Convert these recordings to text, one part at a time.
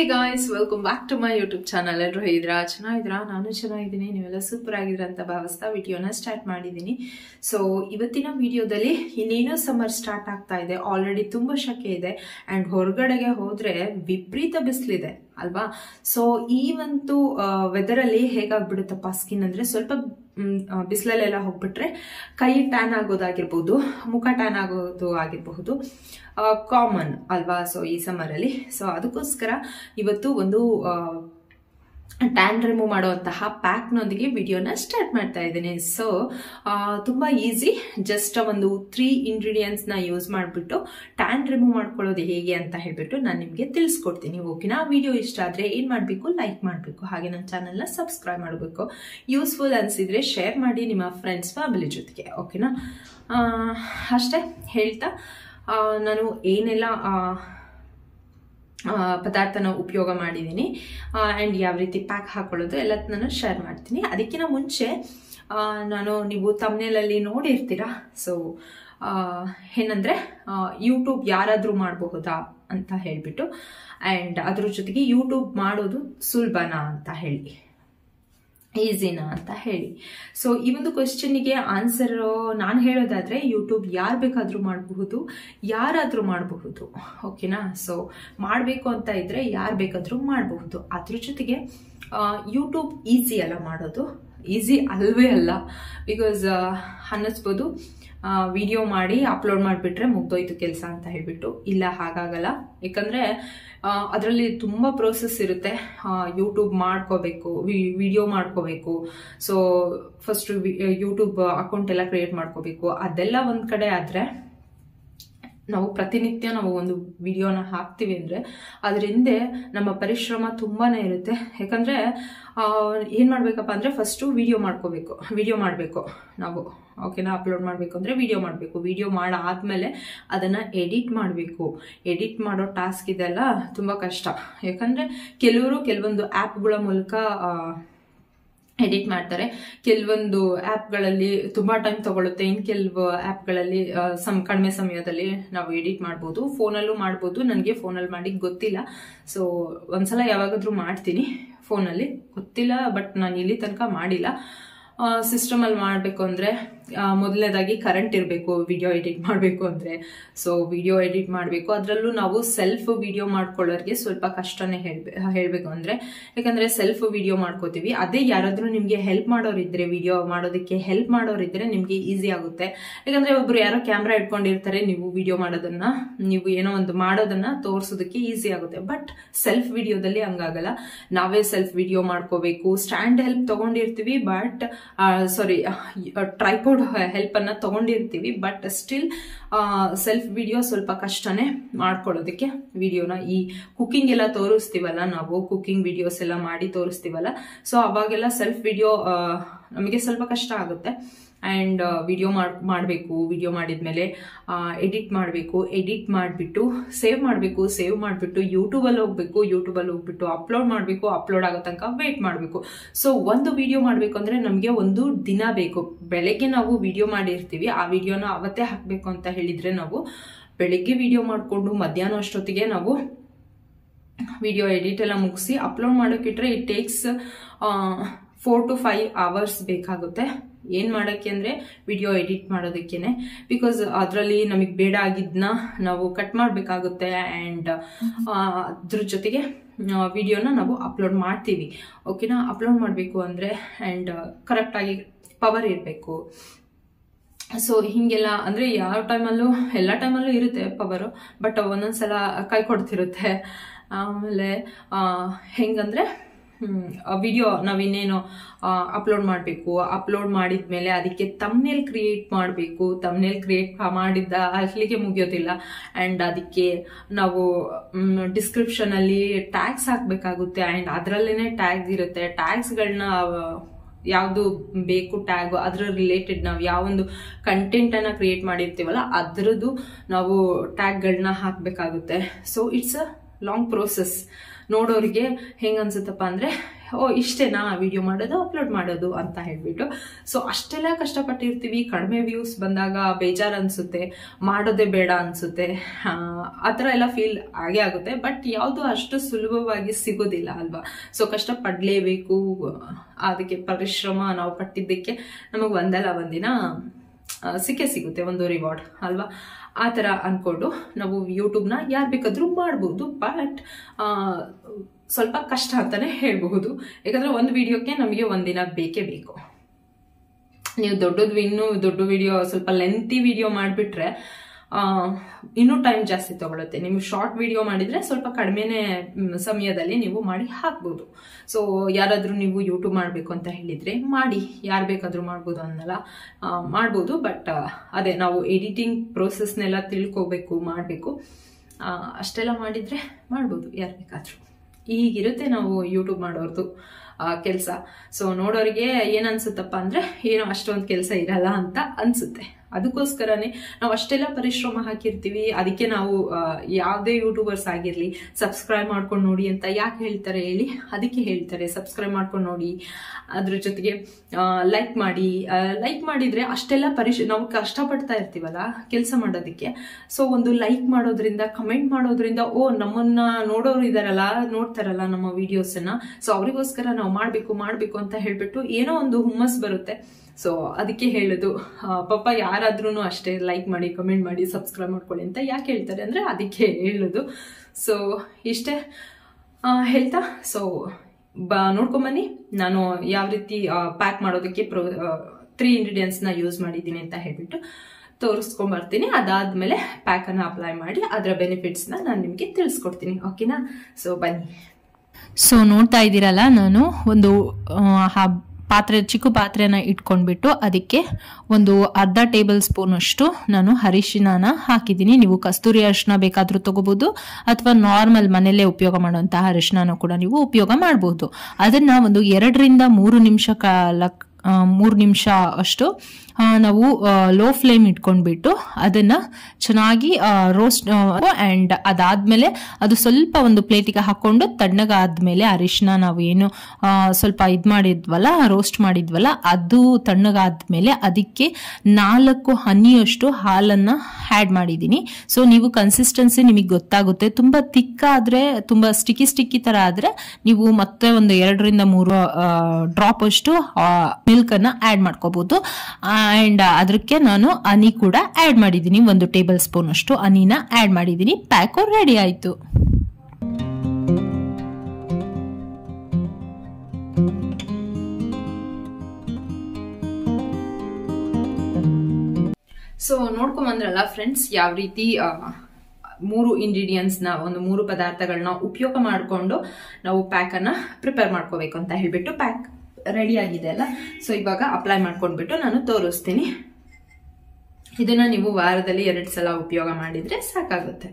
guys welcome back to my YouTube channel ಎಲ್ಲರೂ ಹೇಗಿದ್ರಾ ಚೆನ್ನಾಗಿದ್ರಾ ನಾನು ಚೆನ್ನಾಗಿದ್ದೀನಿ ನೀವೆಲ್ಲ ಸೂಪರ್ ಆಗಿದ್ರ ಅಂತ ಭಾವಿಸ್ತಾ ವಿಡಿಯೋನ ಸ್ಟಾರ್ಟ್ ಮಾಡಿದ್ದೀನಿ ಸೊ ಇವತ್ತಿನ ವಿಡಿಯೋದಲ್ಲಿ ಇನ್ನೇನೋ ಸಮ್ಮರ್ ಸ್ಟಾರ್ಟ್ ಆಗ್ತಾ ಇದೆ ಆಲ್ರೆಡಿ ತುಂಬ ಶಕೆ ಇದೆ ಆ್ಯಂಡ್ ಹೊರಗಡೆಗೆ ಹೋದರೆ ವಿಪರೀತ ಬಿಸಿಲಿದೆ ಅಲ್ವಾ ಸೊ ಈ ಒಂದು ವೆದರಲ್ಲಿ ಹೇಗಾಗ್ಬಿಡುತ್ತಪ್ಪ ಸ್ಕಿನ್ ಅಂದರೆ ಸ್ವಲ್ಪ ಬಿಸಿಲಲ್ಲೆಲ್ಲ ಹೋಗ್ಬಿಟ್ರೆ ಕೈ ಟ್ಯಾನ್ ಆಗೋದಾಗಿರ್ಬೋದು ಮುಖ ಟ್ಯಾನ್ ಆಗೋದು ಆಗಿರಬಹುದು ಕಾಮನ್ ಅಲ್ವಾ ಸೊ ಈ ಸಮ್ಮರಲ್ಲಿ ಸೊ ಅದಕ್ಕೋಸ್ಕರ ಇವತ್ತು ಒಂದು ಟ್ಯಾನ್ ರಿಮೂವ್ ಮಾಡುವಂತಹ ಪ್ಯಾಕ್ನೊಂದಿಗೆ ವಿಡಿಯೋನ ಸ್ಟಾರ್ಟ್ ಮಾಡ್ತಾ ಇದ್ದೀನಿ ಸೊ ತುಂಬ ಈಸಿ ಜಸ್ಟ್ ಒಂದು ತ್ರೀ ಇಂಗ್ರೀಡಿಯೆಂಟ್ಸ್ನ ಯೂಸ್ ಮಾಡಿಬಿಟ್ಟು ಟ್ಯಾನ್ ರಿಮೂವ್ ಮಾಡ್ಕೊಳ್ಳೋದು ಹೇಗೆ ಅಂತ ಹೇಳ್ಬಿಟ್ಟು ನಾನು ನಿಮಗೆ ತಿಳಿಸ್ಕೊಡ್ತೀನಿ ಓಕೆನಾ ವಿಡಿಯೋ ಇಷ್ಟ ಆದರೆ ಏನು ಮಾಡಬೇಕು ಲೈಕ್ ಮಾಡಬೇಕು ಹಾಗೆ ನನ್ನ ಚಾನಲ್ನ ಸಬ್ಸ್ಕ್ರೈಬ್ ಮಾಡಬೇಕು ಯೂಸ್ಫುಲ್ ಅನಿಸಿದರೆ ಶೇರ್ ಮಾಡಿ ನಿಮ್ಮ ಫ್ರೆಂಡ್ಸ್ ಫ್ಯಾಮಿಲಿ ಜೊತೆಗೆ ಓಕೆನಾ ಅಷ್ಟೇ ಹೇಳ್ತಾ ನಾನು ಏನೆಲ್ಲ ಪದಾರ್ಥನ ಉಪಯೋಗ ಮಾಡಿದ್ದೀನಿ ಆ್ಯಂಡ್ ಯಾವ ರೀತಿ ಪ್ಯಾಕ್ ಹಾಕೊಳ್ಳೋದು ಎಲ್ಲ ನಾನು ಶೇರ್ ಮಾಡ್ತೀನಿ ಅದಕ್ಕಿಂತ ಮುಂಚೆ ನಾನು ನೀವು ತಮ್ಮನೇಲಲ್ಲಿ ನೋಡಿರ್ತೀರಾ ಸೊ ಏನಂದರೆ ಯೂಟ್ಯೂಬ್ ಯಾರಾದರೂ ಮಾಡಬಹುದಾ ಅಂತ ಹೇಳಿಬಿಟ್ಟು ಆ್ಯಂಡ್ ಅದ್ರ ಜೊತೆಗೆ ಯೂಟ್ಯೂಬ್ ಮಾಡೋದು ಸುಲಭನಾ ಅಂತ ಹೇಳಿ ಈಸಿನಾ ಅಂತ ಹೇಳಿ ಸೊ ಈ ಒಂದು ಕ್ವೆಶ್ಚನ್ನಿಗೆ ಆನ್ಸರ್ ನಾನು ಹೇಳೋದಾದ್ರೆ ಯೂಟ್ಯೂಬ್ ಯಾರು ಬೇಕಾದರೂ ಮಾಡಬಹುದು ಯಾರಾದರೂ ಮಾಡಬಹುದು ಓಕೆನಾ ಸೊ ಮಾಡಬೇಕು ಅಂತ ಇದ್ರೆ ಯಾರು ಬೇಕಾದರೂ ಮಾಡಬಹುದು ಅದ್ರ ಜೊತೆಗೆ ಯೂಟ್ಯೂಬ್ ಈಸಿ ಅಲ್ಲ ಮಾಡೋದು ಈಸಿ ಅಲ್ವೇ ಅಲ್ಲ ಬಿಕಾಸ್ ಅನ್ನಿಸ್ಬೋದು ವಿಡಿಯೋ ಮಾಡಿ ಅಪ್ಲೋಡ್ ಮಾಡಿಬಿಟ್ರೆ ಮುಗ್ದೋಯ್ತು ಕೆಲಸ ಅಂತ ಹೇಳ್ಬಿಟ್ಟು ಇಲ್ಲ ಹಾಗಾಗಲ್ಲ ಯಾಕಂದರೆ ಅದರಲ್ಲಿ ತುಂಬ ಪ್ರೋಸೆಸ್ ಇರುತ್ತೆ ಯೂಟ್ಯೂಬ್ ಮಾಡ್ಕೋಬೇಕು ವಿಡಿಯೋ ಮಾಡ್ಕೋಬೇಕು ಸೊ ಫಸ್ಟು ಯೂಟ್ಯೂಬ್ ಅಕೌಂಟ್ ಎಲ್ಲ ಕ್ರಿಯೇಟ್ ಮಾಡ್ಕೋಬೇಕು ಅದೆಲ್ಲ ಒಂದು ಕಡೆ ಆದರೆ ನಾವು ಪ್ರತಿನಿತ್ಯ ನಾವು ಒಂದು ವಿಡಿಯೋನ ಹಾಕ್ತೀವಿ ಅಂದರೆ ಅದ್ರ ಹಿಂದೆ ನಮ್ಮ ಪರಿಶ್ರಮ ತುಂಬಾ ಇರುತ್ತೆ ಯಾಕಂದರೆ ಏನು ಮಾಡಬೇಕಪ್ಪ ಅಂದರೆ ಫಸ್ಟು ವಿಡಿಯೋ ಮಾಡ್ಕೋಬೇಕು ವಿಡಿಯೋ ಮಾಡಬೇಕು ನಾವು ಓಕೆನಾ ಅಪ್ಲೋಡ್ ಮಾಡಬೇಕು ಅಂದರೆ ವಿಡಿಯೋ ಮಾಡಬೇಕು ವಿಡಿಯೋ ಮಾಡಾದಮೇಲೆ ಅದನ್ನು ಎಡಿಟ್ ಮಾಡಬೇಕು ಎಡಿಟ್ ಮಾಡೋ ಟಾಸ್ಕ್ ಇದೆಲ್ಲ ತುಂಬ ಕಷ್ಟ ಯಾಕಂದರೆ ಕೆಲವರು ಕೆಲವೊಂದು ಆ್ಯಪ್ಗಳ ಮೂಲಕ ಎಡಿಟ್ ಮಾಡ್ತಾರೆ ಕೆಲವೊಂದು ಆ್ಯಪ್ಗಳಲ್ಲಿ ತುಂಬ ಟೈಮ್ ತಗೊಳುತ್ತೆ ಇನ್ನು ಕೆಲವು ಆ್ಯಪ್ಗಳಲ್ಲಿ ಸಮ್ ಕಡಿಮೆ ಸಮಯದಲ್ಲಿ ನಾವು ಎಡಿಟ್ ಮಾಡ್ಬೋದು ಫೋನಲ್ಲೂ ಮಾಡ್ಬೋದು ನನಗೆ ಫೋನಲ್ಲಿ ಮಾಡಿ ಗೊತ್ತಿಲ್ಲ ಸೊ ಒಂದ್ಸಲ ಯಾವಾಗಾದ್ರೂ ಮಾಡ್ತೀನಿ ಫೋನಲ್ಲಿ ಗೊತ್ತಿಲ್ಲ ಬಟ್ ನಾನು ಇಲ್ಲಿ ತನಕ ಮಾಡಿಲ್ಲ ಸಿಸ್ಟಮಲ್ಲಿ ಮಾಡಬೇಕು ಅಂದರೆ ಮೊದಲನೇದಾಗಿ ಕರೆಂಟ್ ಇರಬೇಕು ವಿಡಿಯೋ ಎಡಿಟ್ ಮಾಡಬೇಕು ಅಂದರೆ ಸೊ ವಿಡಿಯೋ ಎಡಿಟ್ ಮಾಡಬೇಕು ಅದರಲ್ಲೂ ನಾವು ಸೆಲ್ಫ್ ವಿಡಿಯೋ ಮಾಡ್ಕೊಳ್ಳೋರಿಗೆ ಸ್ವಲ್ಪ ಕಷ್ಟನೇ ಹೇಳ್ಬೇ ಹೇಳಬೇಕು ಅಂದರೆ ಯಾಕಂದರೆ ಸೆಲ್ಫ್ ವಿಡಿಯೋ ಮಾಡ್ಕೋತೀವಿ ಅದೇ ಯಾರಾದರೂ ನಿಮಗೆ ಹೆಲ್ಪ್ ಮಾಡೋರಿದ್ರೆ ವಿಡಿಯೋ ಮಾಡೋದಕ್ಕೆ ಹೆಲ್ಪ್ ಮಾಡೋರಿದ್ರೆ ನಿಮಗೆ ಈಸಿ ಆಗುತ್ತೆ ಯಾಕಂದರೆ ಒಬ್ರು ಯಾರೋ ಕ್ಯಾಮ್ರಾ ಇಟ್ಕೊಂಡಿರ್ತಾರೆ ನೀವು ವಿಡಿಯೋ ಮಾಡೋದನ್ನ ನೀವು ಏನೋ ಒಂದು ಮಾಡೋದನ್ನ ತೋರಿಸೋದಕ್ಕೆ ಈಸಿ ಆಗುತ್ತೆ ಬಟ್ ಸೆಲ್ಫ್ ವಿಡಿಯೋದಲ್ಲಿ ಹಂಗಾಗಲ್ಲ ನಾವೇ ಸೆಲ್ಫ್ ವಿಡಿಯೋ ಮಾಡ್ಕೋಬೇಕು ಸ್ಟ್ಯಾಂಡ್ ಹೆಲ್ಪ್ ತಗೊಂಡಿರ್ತೀವಿ ಬಟ್ ಸಾರಿ ಟ್ರೈಪೋಡ್ ಹೆಲ್ಪ್ ಅನ್ನ ತಗೊಂಡಿರ್ತೀವಿ ಬಟ್ ಸ್ಟಿಲ್ ಸೆಲ್ಫ್ ವಿಡಿಯೋ ಸ್ವಲ್ಪ ಕಷ್ಟನೇ ಮಾಡ್ಕೊಳ್ಳೋದಕ್ಕೆ ವಿಡಿಯೋನ ಈ ಕುಕಿಂಗ್ ಎಲ್ಲ ತೋರಿಸ್ತೀವಲ್ಲ ನಾವು ಕುಕಿಂಗ್ ವಿಡಿಯೋಸ್ ಎಲ್ಲ ಮಾಡಿ ತೋರಿಸ್ತೀವಲ್ಲ ಸೊ ಅವಾಗೆಲ್ಲ ಸೆಲ್ಫ್ ವಿಡಿಯೋ ನಮಗೆ ಸ್ವಲ್ಪ ಕಷ್ಟ ಆಗುತ್ತೆ ಆ್ಯಂಡ್ ವಿಡಿಯೋ ಮಾಡಿ ಮಾಡಬೇಕು ವಿಡಿಯೋ ಮಾಡಿದ್ಮೇಲೆ ಎಡಿಟ್ ಮಾಡಬೇಕು ಎಡಿಟ್ ಮಾಡಿಬಿಟ್ಟು ಸೇವ್ ಮಾಡಬೇಕು ಸೇವ್ ಮಾಡಿಬಿಟ್ಟು ಯೂಟ್ಯೂಬಲ್ಲಿ ಹೋಗಬೇಕು ಯೂಟ್ಯೂಬಲ್ಲಿ ಹೋಗ್ಬಿಟ್ಟು ಅಪ್ಲೋಡ್ ಮಾಡಬೇಕು ಅಪ್ಲೋಡ್ ಆಗೋ ತನಕ ವೇಟ್ ಮಾಡಬೇಕು ಸೊ ಒಂದು ವಿಡಿಯೋ ಮಾಡಬೇಕು ಅಂದರೆ ನಮಗೆ ಒಂದು ದಿನ ಬೇಕು ಬೆಳಗ್ಗೆ ನಾವು ವಿಡಿಯೋ ಮಾಡಿರ್ತೀವಿ ಆ ವಿಡಿಯೋನ ಅವತ್ತೇ ಹಾಕಬೇಕು ಅಂತ ಹೇಳಿದರೆ ನಾವು ಬೆಳಗ್ಗೆ ವಿಡಿಯೋ ಮಾಡಿಕೊಂಡು ಮಧ್ಯಾಹ್ನ ಅಷ್ಟೊತ್ತಿಗೆ ನಾವು ವಿಡಿಯೋ ಎಡಿಟ್ ಎಲ್ಲ ಮುಗಿಸಿ ಅಪ್ಲೋಡ್ ಮಾಡೋಕ್ಕಿಟ್ರೆ it takes four to five hours ಬೇಕಾಗುತ್ತೆ ಏನು ಮಾಡೋಕ್ಕೆ ಅಂದರೆ ವಿಡಿಯೋ ಎಡಿಟ್ ಮಾಡೋದಕ್ಕೇನೆ ಬಿಕಾಸ್ ಅದರಲ್ಲಿ ನಮಗೆ ಬೇಡ ಆಗಿದ್ದನ್ನ ನಾವು ಕಟ್ ಮಾಡಬೇಕಾಗುತ್ತೆ ಆ್ಯಂಡ್ ಅದ್ರ ಜೊತೆಗೆ ವಿಡಿಯೋನ ನಾವು ಅಪ್ಲೋಡ್ ಮಾಡ್ತೀವಿ ಓಕೆನಾ ಅಪ್ಲೋಡ್ ಮಾಡಬೇಕು ಅಂದರೆ ಆ್ಯಂಡ್ ಕರೆಕ್ಟಾಗಿ ಪವರ್ ಇರಬೇಕು ಸೊ ಹೀಗೆಲ್ಲ ಅಂದರೆ ಯಾವ ಟೈಮಲ್ಲೂ ಎಲ್ಲ ಟೈಮಲ್ಲೂ ಇರುತ್ತೆ ಪವರು ಬಟ್ ಒಂದೊಂದ್ಸಲ ಕೈ ಕೊಡ್ತಿರುತ್ತೆ ಆಮೇಲೆ ಹೆಂಗಂದರೆ ವಿಡಿಯೋ ನಾವಿನ್ನೇನು ಅಪ್ಲೋಡ್ ಮಾಡಬೇಕು ಅಪ್ಲೋಡ್ ಮಾಡಿದ ಮೇಲೆ ಅದಕ್ಕೆ ತಮ್ನೇಲ್ ಕ್ರಿಯೇಟ್ ಮಾಡಬೇಕು ತಮ್ನೇಲ್ ಕ್ರಿಯೇಟ್ ಮಾಡಿದ್ದ ಅಲ್ಲಿಗೆ ಮುಗಿಯೋದಿಲ್ಲ ಆ್ಯಂಡ್ ಅದಕ್ಕೆ ನಾವು ಡಿಸ್ಕ್ರಿಪ್ಷನಲ್ಲಿ ಟ್ಯಾಗ್ಸ್ ಹಾಕಬೇಕಾಗುತ್ತೆ ಆ್ಯಂಡ್ ಅದರಲ್ಲೇ ಟ್ಯಾಗ್ಸ್ ಇರುತ್ತೆ ಟ್ಯಾಗ್ಸ್ಗಳನ್ನ ಯಾವುದು ಬೇಕು ಟ್ಯಾಗ್ ಅದರ ರಿಲೇಟೆಡ್ ನಾವು ಯಾವೊಂದು ಕಂಟೆಂಟನ್ನು ಕ್ರಿಯೇಟ್ ಮಾಡಿರ್ತೀವಲ್ಲ ಅದರದ್ದು ನಾವು ಟ್ಯಾಗ್ಗಳನ್ನ ಹಾಕಬೇಕಾಗುತ್ತೆ so it's a long process ನೋಡೋರಿಗೆ ಹೆಂಗೆ ಅನ್ಸುತ್ತಪ್ಪ ಅಂದರೆ ಓ ಇಷ್ಟೇನಾ ವಿಡಿಯೋ ಮಾಡೋದು ಅಪ್ಲೋಡ್ ಮಾಡೋದು ಅಂತ ಹೇಳ್ಬಿಟ್ಟು ಸೊ ಅಷ್ಟೆಲ್ಲ ಕಷ್ಟಪಟ್ಟಿರ್ತೀವಿ ಕಡಿಮೆ ವ್ಯೂಸ್ ಬಂದಾಗ ಬೇಜಾರು ಅನಿಸುತ್ತೆ ಮಾಡೋದೇ ಬೇಡ ಅನಿಸುತ್ತೆ ಆ ಥರ ಎಲ್ಲ ಫೀಲ್ ಆಗೇ ಆಗುತ್ತೆ ಬಟ್ ಯಾವುದು ಅಷ್ಟು ಸುಲಭವಾಗಿ ಸಿಗೋದಿಲ್ಲ ಅಲ್ವಾ ಸೊ ಕಷ್ಟಪಡಲೇಬೇಕು ಅದಕ್ಕೆ ಪರಿಶ್ರಮ ನಾವು ಪಟ್ಟಿದ್ದಕ್ಕೆ ನಮಗೆ ಒಂದಲ್ಲ ಒಂದಿನ ಸಿಕ್ಕೇ ಸಿಗುತ್ತೆ ಒಂದು ರಿವಾರ್ಡ್ ಅಲ್ವಾ ಆ ಥರ ಅಂದ್ಕೊಂಡು ನಾವು ಯೂಟ್ಯೂಬ್ನ ಯಾರು ಬೇಕಾದರೂ ಮಾಡ್ಬೋದು ಬಟ್ ಸ್ವಲ್ಪ ಕಷ್ಟ ಅಂತಲೇ ಹೇಳಬಹುದು ಯಾಕಂದರೆ ಒಂದು ವಿಡಿಯೋಕ್ಕೆ ನಮಗೆ ಒಂದಿನ ಬೇಕೇ ಬೇಕು ನೀವು ದೊಡ್ಡದು ಇನ್ನೂ ದೊಡ್ಡ ವಿಡಿಯೋ ಸ್ವಲ್ಪ ಲೆಂತಿ ವಿಡಿಯೋ ಮಾಡಿಬಿಟ್ರೆ ಇನ್ನೂ ಟೈಮ್ ಜಾಸ್ತಿ ತಗೊಳುತ್ತೆ ನೀವು ಶಾರ್ಟ್ ವಿಡಿಯೋ ಮಾಡಿದರೆ ಸ್ವಲ್ಪ ಕಡಿಮೆನೇ ಸಮಯದಲ್ಲಿ ನೀವು ಮಾಡಿ ಹಾಕ್ಬೋದು ಸೊ ಯಾರಾದರೂ ನೀವು ಯೂಟ್ಯೂಬ್ ಮಾಡಬೇಕು ಅಂತ ಹೇಳಿದರೆ ಮಾಡಿ ಯಾರು ಬೇಕಾದರೂ ಮಾಡ್ಬೋದು ಅನ್ನಲ್ಲ ಮಾಡ್ಬೋದು ಬಟ್ ಅದೇ ನಾವು ಎಡಿಟಿಂಗ್ ಪ್ರೋಸೆಸ್ನೆಲ್ಲ ತಿಳ್ಕೋಬೇಕು ಮಾಡಬೇಕು ಅಷ್ಟೆಲ್ಲ ಮಾಡಿದರೆ ಮಾಡ್ಬೋದು ಯಾರು ಬೇಕಾದರೂ ಈಗಿರುತ್ತೆ ನಾವು ಯೂಟ್ಯೂಬ್ ಮಾಡೋರ್ದು ಕೆಲಸ ಸೊ ನೋಡೋರಿಗೆ ಏನು ಅನ್ಸುತ್ತಪ್ಪ ಅಂದರೆ ಏನೋ ಅಷ್ಟೊಂದು ಕೆಲಸ ಇರಲ್ಲ ಅಂತ ಅನಿಸುತ್ತೆ ಅದಕ್ಕೋಸ್ಕರನೇ ನಾವು ಅಷ್ಟೆಲ್ಲ ಪರಿಶ್ರಮ ಹಾಕಿರ್ತೀವಿ ಅದಕ್ಕೆ ನಾವು ಯಾವುದೇ ಯೂಟ್ಯೂಬರ್ಸ್ ಆಗಿರಲಿ ಸಬ್ಸ್ಕ್ರೈಬ್ ಮಾಡ್ಕೊಂಡು ನೋಡಿ ಅಂತ ಯಾಕೆ ಹೇಳ್ತಾರೆ ಹೇಳಿ ಅದಕ್ಕೆ ಹೇಳ್ತಾರೆ ಸಬ್ಸ್ಕ್ರೈಬ್ ಮಾಡ್ಕೊಂಡು ನೋಡಿ ಅದ್ರ ಜೊತೆಗೆ ಲೈಕ್ ಮಾಡಿ ಲೈಕ್ ಮಾಡಿದರೆ ಅಷ್ಟೆಲ್ಲ ಪರಿಶ್ ನಾವು ಕಷ್ಟಪಡ್ತಾ ಇರ್ತೀವಲ್ಲ ಕೆಲಸ ಮಾಡೋದಕ್ಕೆ ಸೊ ಒಂದು ಲೈಕ್ ಮಾಡೋದ್ರಿಂದ ಕಮೆಂಟ್ ಮಾಡೋದ್ರಿಂದ ಓ ನಮ್ಮನ್ನ ನೋಡೋರು ಇದಾರಲ್ಲ ನೋಡ್ತಾರಲ್ಲ ನಮ್ಮ ವಿಡಿಯೋಸನ್ನ ಸೊ ಅವರಿಗೋಸ್ಕರ ನಾವು ಮಾಡಬೇಕು ಮಾಡಬೇಕು ಅಂತ ಹೇಳ್ಬಿಟ್ಟು ಏನೋ ಒಂದು ಹುಮ್ಮಸ್ ಬರುತ್ತೆ ಸೊ ಅದಕ್ಕೆ ಹೇಳೋದು ಪಾಪ ಯಾರಾದ್ರೂ ಅಷ್ಟೇ ಲೈಕ್ ಮಾಡಿ ಕಮೆಂಟ್ ಮಾಡಿ ಸಬ್ಸ್ಕ್ರೈಬ್ ಮಾಡ್ಕೊಳ್ಳಿ ಅಂತ ಯಾಕೆ ಹೇಳ್ತಾರೆ ಅಂದರೆ ಅದಕ್ಕೆ ಹೇಳೋದು ಸೊ ಇಷ್ಟೇ ಹೇಳ್ತಾ ಸೊ ಬ ನೋಡ್ಕೊಂಬನ್ನಿ ನಾನು ಯಾವ ರೀತಿ ಪ್ಯಾಕ್ ಮಾಡೋದಕ್ಕೆ ಪ್ರೊ ತ್ರೀ ಇಂಗ್ರೀಡಿಯೆಂಟ್ಸ್ನ ಯೂಸ್ ಮಾಡಿದ್ದೀನಿ ಅಂತ ಹೇಳ್ಬಿಟ್ಟು ತೋರಿಸ್ಕೊಂಬರ್ತೀನಿ ಅದಾದಮೇಲೆ ಪ್ಯಾಕನ್ನು ಅಪ್ಲೈ ಮಾಡಿ ಅದರ ಬೆನಿಫಿಟ್ಸ್ನ ನಾನು ನಿಮಗೆ ತಿಳಿಸ್ಕೊಡ್ತೀನಿ ಓಕೆನಾ ಸೊ ಬನ್ನಿ ಸೊ ನೋಡ್ತಾ ಇದ್ದೀರಲ್ಲ ನಾನು ಒಂದು ಪಾತ್ರೆ ಚಿಕ್ಕ ಪಾತ್ರೆನ ಇಟ್ಕೊಂಡ್ಬಿಟ್ಟು ಅದಕ್ಕೆ ಒಂದು ಅರ್ಧ ಟೇಬಲ್ ಸ್ಪೂನ್ ಅಷ್ಟು ನಾನು ಅರಿಶಿನ ಹಾಕಿದ್ದೀನಿ ನೀವು ಕಸ್ತೂರಿ ಅರಿಶಿನ ಬೇಕಾದರೂ ತಗೋಬಹುದು ಅಥವಾ ನಾರ್ಮಲ್ ಮನೆಯಲ್ಲೇ ಉಪಯೋಗ ಮಾಡುವಂತಹ ಅರಿಶಿನ ಕೂಡ ನೀವು ಉಪಯೋಗ ಮಾಡಬಹುದು ಅದನ್ನ ಒಂದು ಎರಡರಿಂದ ಮೂರು ನಿಮಿಷ ಕಾಲ ಮೂರು ನಿಮಿಷ ಅಷ್ಟು ನಾವು ಲೋ ಫ್ಲೇಮ್ ಇಟ್ಕೊಂಡ್ಬಿಟ್ಟು ಅದನ್ನ ಚೆನ್ನಾಗಿ ರೋಸ್ಟ್ ಆ್ಯಂಡ್ ಅದಾದ್ಮೇಲೆ ಅದು ಸ್ವಲ್ಪ ಒಂದು ಪ್ಲೇಟಿಗೆ ಹಾಕೊಂಡು ತಣ್ಣಗಾದ್ಮೇಲೆ ಅರಿಶಿನ ನಾವು ಏನು ಸ್ವಲ್ಪ ಇದು ಮಾಡಿದ್ವಲ್ಲ ರೋಸ್ಟ್ ಮಾಡಿದ್ವಲ್ಲ ಅದು ತಣ್ಣಗಾದ್ಮೇಲೆ ಅದಕ್ಕೆ ನಾಲ್ಕು ಹನಿಯಷ್ಟು ಹಾಲನ್ನು ಆ್ಯಡ್ ಮಾಡಿದ್ದೀನಿ ಸೊ ನೀವು ಕನ್ಸಿಸ್ಟೆನ್ಸಿ ನಿಮಗೆ ಗೊತ್ತಾಗುತ್ತೆ ತುಂಬ ತಿಕ್ಕಾದರೆ ತುಂಬ ಸ್ಟಿಕ್ಕಿ ಸ್ಟಿಕ್ಕಿ ಥರ ಆದರೆ ನೀವು ಮತ್ತೆ ಒಂದು ಎರಡರಿಂದ ಮೂರು ಡ್ರಾಪ್ ಅಷ್ಟು ಮಿಲ್ಕನ್ನು ಆ್ಯಡ್ ಮಾಡ್ಕೋಬಹುದು ಆ್ಯಂಡ್ ಅದಕ್ಕೆ ನಾನು ಹನಿ ಕೂಡ ಆ್ಯಡ್ ಮಾಡಿದ್ದೀನಿ ಒಂದು ಟೇಬಲ್ ಸ್ಪೂನ್ ಅಷ್ಟು ಹನಿನ ಆ್ಯಡ್ ಮಾಡಿದ್ದೀನಿ ಪ್ಯಾಕು ರೆಡಿ ಆಯಿತು ಸೊ ನೋಡ್ಕೊಂಬಂದ್ರಲ್ಲ ಫ್ರೆಂಡ್ಸ್ ಯಾವ ರೀತಿ ಮೂರು ಇಂಗ್ರೀಡಿಯೆಂಟ್ಸ್ನ ಒಂದು ಮೂರು ಪದಾರ್ಥಗಳನ್ನ ಉಪಯೋಗ ಮಾಡಿಕೊಂಡು ನಾವು ಪ್ಯಾಕನ್ನು ಪ್ರಿಪೇರ್ ಮಾಡ್ಕೋಬೇಕು ಅಂತ ಹೇಳ್ಬಿಟ್ಟು ಪ್ಯಾಕ್ ರೆಡಿ ಆಗಿದೆ ಅಲ್ಲ ಸೊ ಇವಾಗ ಅಪ್ಲೈ ಮಾಡ್ಕೊಂಡ್ಬಿಟ್ಟು ನಾನು ತೋರಿಸ್ತೀನಿ ಇದನ್ನ ನೀವು ವಾರದಲ್ಲಿ ಎರಡು ಸಲ ಉಪಯೋಗ ಮಾಡಿದ್ರೆ ಸಾಕಾಗುತ್ತೆ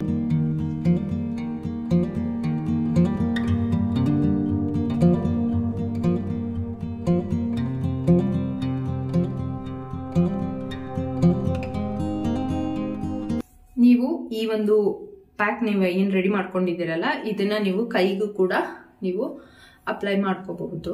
ನೀವು ಈ ಒಂದು ಪ್ಯಾಕ್ ನೀವು ಏನು ರೆಡಿ ಮಾಡ್ಕೊಂಡಿದ್ದೀರಲ್ಲ ಇದನ್ನ ನೀವು ಕೈಗೂ ಕೂಡ ನೀವು ಅಪ್ಲೈ ಮಾಡ್ಕೋಬಹುದು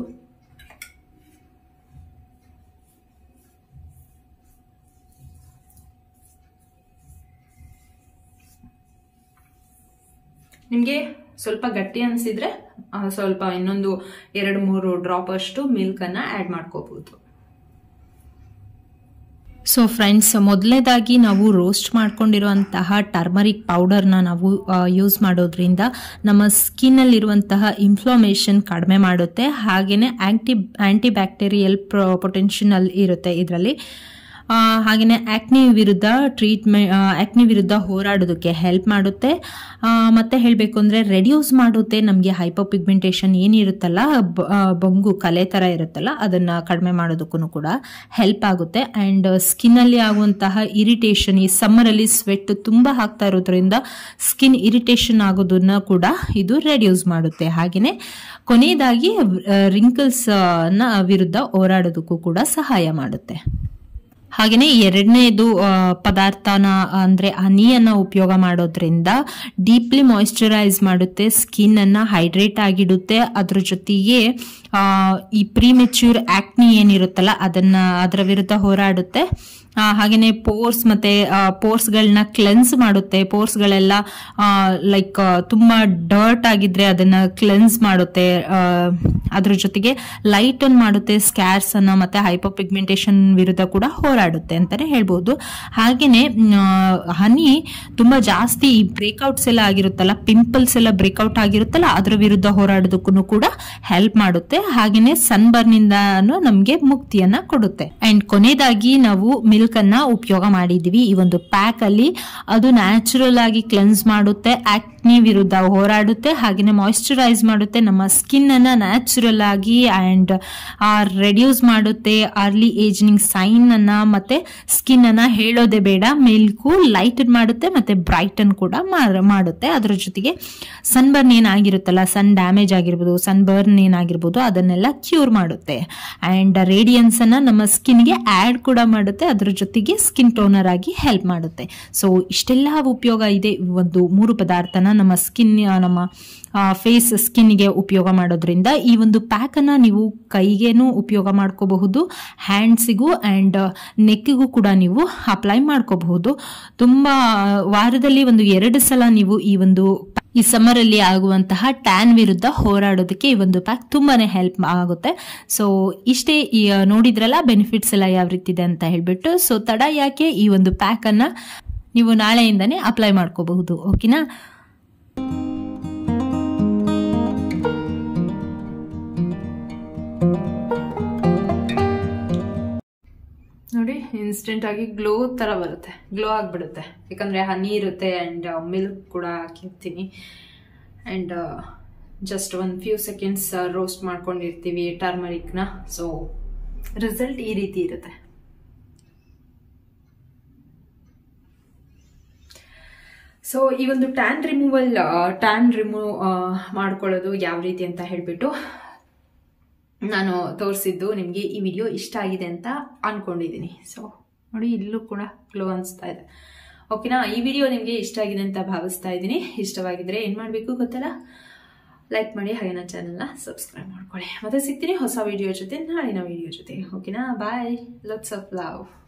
ನಿಮಗೆ ಸ್ವಲ್ಪ ಗಟ್ಟಿ ಅನಿಸಿದ್ರೆ ಸ್ವಲ್ಪ ಇನ್ನೊಂದು ಎರಡು ಮೂರು ಡ್ರಾಪ್ ಅಷ್ಟು ಮಿಲ್ಕನ್ನು ಆ್ಯಡ್ ಮಾಡ್ಕೋಬಹುದು ಸೊ ಫ್ರೆಂಡ್ಸ್ ಮೊದಲನೇದಾಗಿ ನಾವು ರೋಸ್ಟ್ ಮಾಡ್ಕೊಂಡಿರುವಂತಹ ಟರ್ಮರಿಕ್ ಪೌಡರ್ನ ನಾವು ಯೂಸ್ ಮಾಡೋದ್ರಿಂದ ನಮ್ಮ ಸ್ಕಿನ್ನಲ್ಲಿರುವಂತಹ ಇನ್ಫ್ಲಮೇಷನ್ ಕಡಿಮೆ ಮಾಡುತ್ತೆ ಹಾಗೆಯೇ ಆ್ಯಂಟಿ ಆ್ಯಂಟಿ ಬ್ಯಾಕ್ಟೀರಿಯಲ್ ಪೊಟೆನ್ಷಿಯಲ್ ಇರುತ್ತೆ ಇದರಲ್ಲಿ ಹಾಗೆಯೇ ಆ್ಯಕ್ನಿ ವಿರುದ್ಧ ಟ್ರೀಟ್ಮೆಂಟ್ ಆ್ಯಕ್ನಿ ವಿರುದ್ಧ ಹೋರಾಡೋದಕ್ಕೆ ಹೆಲ್ಪ್ ಮಾಡುತ್ತೆ ಮತ್ತು ಹೇಳಬೇಕು ಅಂದರೆ ರೆಡ್ಯೂಸ್ ಮಾಡುತ್ತೆ ನಮಗೆ ಹೈಪೋ ಪಿಗ್ಮೆಂಟೇಷನ್ ಏನಿರುತ್ತಲ್ಲ ಬೊಂಗು ಕಲೆ ಥರ ಇರುತ್ತಲ್ಲ ಅದನ್ನು ಕಡಿಮೆ ಮಾಡೋದಕ್ಕೂ ಕೂಡ ಹೆಲ್ಪ್ ಆಗುತ್ತೆ ಆ್ಯಂಡ್ ಸ್ಕಿನ್ನಲ್ಲಿ ಆಗುವಂತಹ ಇರಿಟೇಷನ್ ಈ ಸಮ್ಮರಲ್ಲಿ ಸ್ವೆಟ್ ತುಂಬ ಆಗ್ತಾ ಇರೋದ್ರಿಂದ ಸ್ಕಿನ್ ಇರಿಟೇಷನ್ ಆಗೋದನ್ನ ಕೂಡ ಇದು ರೆಡ್ಯೂಸ್ ಮಾಡುತ್ತೆ ಹಾಗೆಯೇ ಕೊನೆಯದಾಗಿ ರಿಂಕಲ್ಸ್ ನ ವಿರುದ್ಧ ಹೋರಾಡೋದಕ್ಕೂ ಕೂಡ ಸಹಾಯ ಮಾಡುತ್ತೆ ಹಾಗೆಯೇ ಎರಡನೇದು ಪದಾರ್ಥನ ಅಂದರೆ ಹನಿಯನ್ನು ಉಪಯೋಗ ಮಾಡೋದ್ರಿಂದ ಡೀಪ್ಲಿ ಮಾಯಿಶ್ಚರೈಸ್ ಮಾಡುತ್ತೆ ಸ್ಕಿನ್ ಅನ್ನ ಹೈಡ್ರೇಟ್ ಆಗಿಡುತ್ತೆ ಅದ್ರ ಜೊತೆಗೆ ಆ, ಈ ಪ್ರಿಮೆಚ್ಯೂರ್ ಆಕ್ನಿ ಏನಿರುತ್ತಲ್ಲ ಅದನ್ನ ಅದರ ವಿರುದ್ಧ ಹೋರಾಡುತ್ತೆ ಆ, ಹಾಗೇನೆ ಪೋರ್ಸ್ ಮತ್ತೆ ಪೋರ್ಸ್ಗಳನ್ನ ಕ್ಲೆನ್ಸ್ ಮಾಡುತ್ತೆ ಪೋರ್ಸ್ಗಳೆಲ್ಲ ಲೈಕ್ ತುಂಬಾ ಡರ್ಟ್ ಆಗಿದ್ರೆ ಅದನ್ನ ಕ್ಲೆನ್ಸ್ ಮಾಡುತ್ತೆ ಆ, ಅದ್ರ ಜೊತೆಗೆ ಲೈಟ್ ಅನ್ ಮಾಡುತ್ತೆ ಸ್ಕ್ಯಾರ್ಸ್ ಅನ್ನ ಮತ್ತೆ ಹೈಪರ್ ಪಿಗ್ಮೆಂಟೇಷನ್ ವಿರುದ್ಧ ಕೂಡ ಹೋರಾಡುತ್ತೆ ಅಂತಾನೆ ಹೇಳ್ಬೋದು ಹಾಗೇನೆ ಹನಿ ತುಂಬಾ ಜಾಸ್ತಿ ಈ ಬ್ರೇಕ್ಔಟ್ಸ್ ಎಲ್ಲ ಆಗಿರುತ್ತಲ್ಲ ಪಿಂಪಲ್ಸ್ ಎಲ್ಲ ಬ್ರೇಕ್ಔಟ್ ಆಗಿರುತ್ತಲ್ಲ ಅದ್ರ ವಿರುದ್ಧ ಹೋರಾಡೋದಕ್ಕೂ ಕೂಡ ಹೆಲ್ಪ್ ಮಾಡುತ್ತೆ ಹಾಗೇನೆ ಸನ್ಬರ್ನ್ ಇಂದ ನಮ್ಗೆ ಮುಕ್ತಿಯನ್ನ ಕೊಡುತ್ತೆ ಅಂಡ್ ಕೊನೆಯದಾಗಿ ನಾವು ಮಿಲ್ಕ್ ಅನ್ನ ಉಪಯೋಗ ಮಾಡಿದೀವಿ ಈ ಒಂದು ಪ್ಯಾಕ್ ಅಲ್ಲಿ ಅದು ನ್ಯಾಚುರಲ್ ಆಗಿ ಕ್ಲೆನ್ಸ್ ಮಾಡುತ್ತೆ ಆಕ್ನಿ ವಿರುದ್ಧ ಹೋರಾಡುತ್ತೆ ಹಾಗೇನೆ ಮಾಯಿಶ್ಚರೈಸ್ ಮಾಡುತ್ತೆ ನಮ್ಮ ಸ್ಕಿನ್ ಅನ್ನ ನ್ಯಾಚುರಲ್ ಆಗಿ ಅಂಡ್ ರೆಡ್ಯೂಸ್ ಮಾಡುತ್ತೆ ಅರ್ಲಿ ಏಜಿಂಗ್ ಸೈನ್ ಅನ್ನ ಮತ್ತೆ ಸ್ಕಿನ್ ಅನ್ನ ಹೇಳೋದೇ ಬೇಡ ಮಿಲ್ಕು ಲೈಟನ್ ಮಾಡುತ್ತೆ ಮತ್ತೆ ಬ್ರೈಟನ್ ಕೂಡ ಮಾಡ್- ಮಾಡುತ್ತೆ ಅದ್ರ ಜೊತೆಗೆ ಸನ್ಬರ್ನ್ ಏನಾಗಿರುತ್ತಲ್ಲ ಸನ್ ಡ್ಯಾಮೇಜ್ ಆಗಿರ್ಬೋದು ಸನ್ಬರ್ನ್ ಏನಾಗಿರ್ಬೋದು ಅದನ್ನೆಲ್ಲ ಕ್ಯೂರ್ ಮಾಡುತ್ತೆ ಅಂಡ್ ರೇಡಿಯನ್ಸ್ ಅನ್ನ ನಮ್ಮ ಸ್ಕಿನ್ಗೆ ಆಡ್ ಕೂಡ ಮಾಡುತ್ತೆ ಅದ್ರ ಜೊತೆಗೆ ಸ್ಕಿನ್ ಟೋನರ್ ಆಗಿ ಹೆಲ್ಪ್ ಮಾಡುತ್ತೆ ಸೊ ಇಷ್ಟೆಲ್ಲ ಉಪಯೋಗ ಇದೆ ಈ ಒಂದು ಮೂರು ಪದಾರ್ಥನ ನಮ್ಮ ಸ್ಕಿನ್ ನಮ್ಮ ಫೇಸ್ ಸ್ಕಿನ್ಗೆ ಉಪಯೋಗ ಮಾಡೋದ್ರಿಂದ ಈ ಒಂದು ಪ್ಯಾಕ್ ಅನ್ನ ನೀವು ಕೈಗೇನು ಉಪಯೋಗ ಮಾಡ್ಕೋಬಹುದು ಹ್ಯಾಂಡ್ಸಿಗೂ ಅಂಡ್ ನೆಕ್ಕಿಗೂ ಕೂಡ ನೀವು ಅಪ್ಲೈ ಮಾಡ್ಕೋಬಹುದು ತುಂಬಾ ವಾರದಲ್ಲಿ ಒಂದು ಎರಡು ಸಲ ನೀವು ಈ ಒಂದು ಈ ಸಮ್ಮರ್ ಅಲ್ಲಿ ಆಗುವಂತಹ ಟ್ಯಾನ್ ವಿರುದ್ಧ ಹೋರಾಡೋದಕ್ಕೆ ಈ ಒಂದು ಪ್ಯಾಕ್ ತುಂಬಾನೇ ಹೆಲ್ಪ್ ಆಗುತ್ತೆ ಸೊ ಇಷ್ಟೇ ಈ, ಆ, ನೋಡಿದ್ರಲ್ಲ ಬೆನಿಫಿಟ್ಸ್ ಎಲ್ಲ ಯಾವ ರೀತಿ ಇದೆ ಅಂತ ಹೇಳ್ಬಿಟ್ಟು ಸೊ ತಡ ಯಾಕೆ ಈ ಒಂದು ಪ್ಯಾಕ್ ಅನ್ನ ನೀವು ನಾಳೆಯಿಂದನೇ ಅಪ್ಲೈ ಮಾಡ್ಕೋಬಹುದು ಓಕೆನಾ ನೋಡಿ ಇನ್ಸ್ಟೆಂಟ್ ಆಗಿ ಗ್ಲೋ ತರ ಬರುತ್ತೆ ಗ್ಲೋ ಆಗಿಬಿಡುತ್ತೆ ಯಾಕಂದ್ರೆ ಹನಿ ಇರುತ್ತೆ ಅಂಡ್ ಮಿಲ್ಕ್ ಕೂಡ ಹಾಕಿರ್ತೀನಿ ಅಂಡ್ ಜಸ್ಟ್ ಒಂದು ಫ್ಯೂ ಸೆಕೆಂಡ್ಸ್ ರೋಸ್ಟ್ ಮಾಡ್ಕೊಂಡಿರ್ತೀವಿ ಟರ್ಮರಿಕ್ನ ಸೊ ರಿಸಲ್ಟ್ ಈ ರೀತಿ ಇರುತ್ತೆ ಸೊ ಈ ಒಂದು ಟ್ಯಾನ್ ರಿಮೂವಲ್ ಟ್ಯಾನ್ ರಿಮೂವ್ ಮಾಡ್ಕೊಳ್ಳೋದು ಯಾವ ರೀತಿ ಅಂತ ಹೇಳ್ಬಿಟ್ಟು ನಾನು ತೋರಿಸಿದ್ದು ನಿಮಗೆ ಈ ವಿಡಿಯೋ ಇಷ್ಟ ಆಗಿದೆ ಅಂತ ಅನ್ಕೊಂಡಿದ್ದೀನಿ ಸೊ ನೋಡಿ ಇಲ್ಲೂ ಕೂಡ ಗ್ಲೋ ಅನಿಸ್ತಾ ಇದೆ ಓಕೆನಾ ಈ ವಿಡಿಯೋ ನಿಮಗೆ ಇಷ್ಟ ಆಗಿದೆ ಅಂತ ಭಾವಿಸ್ತಾ ಇದ್ದೀನಿ ಇಷ್ಟವಾಗಿದ್ರೆ ಏನು ಮಾಡಬೇಕು ಗೊತ್ತಲ್ಲ ಲೈಕ್ ಮಾಡಿ ಹಾಗೆ ನನ್ನ ಚಾನಲ್ನ ಸಬ್ಸ್ಕ್ರೈಬ್ ಮಾಡ್ಕೊಳ್ಳಿ ಮತ್ತೆ ಸಿಗ್ತೀನಿ ಹೊಸ ವಿಡಿಯೋ ಜೊತೆ ನಾಳಿನ ವಿಡಿಯೋ ಜೊತೆ ಓಕೆನಾ ಬಾಯ್ ಲಟ್ಸ್ ಆಫ್ ಲವ್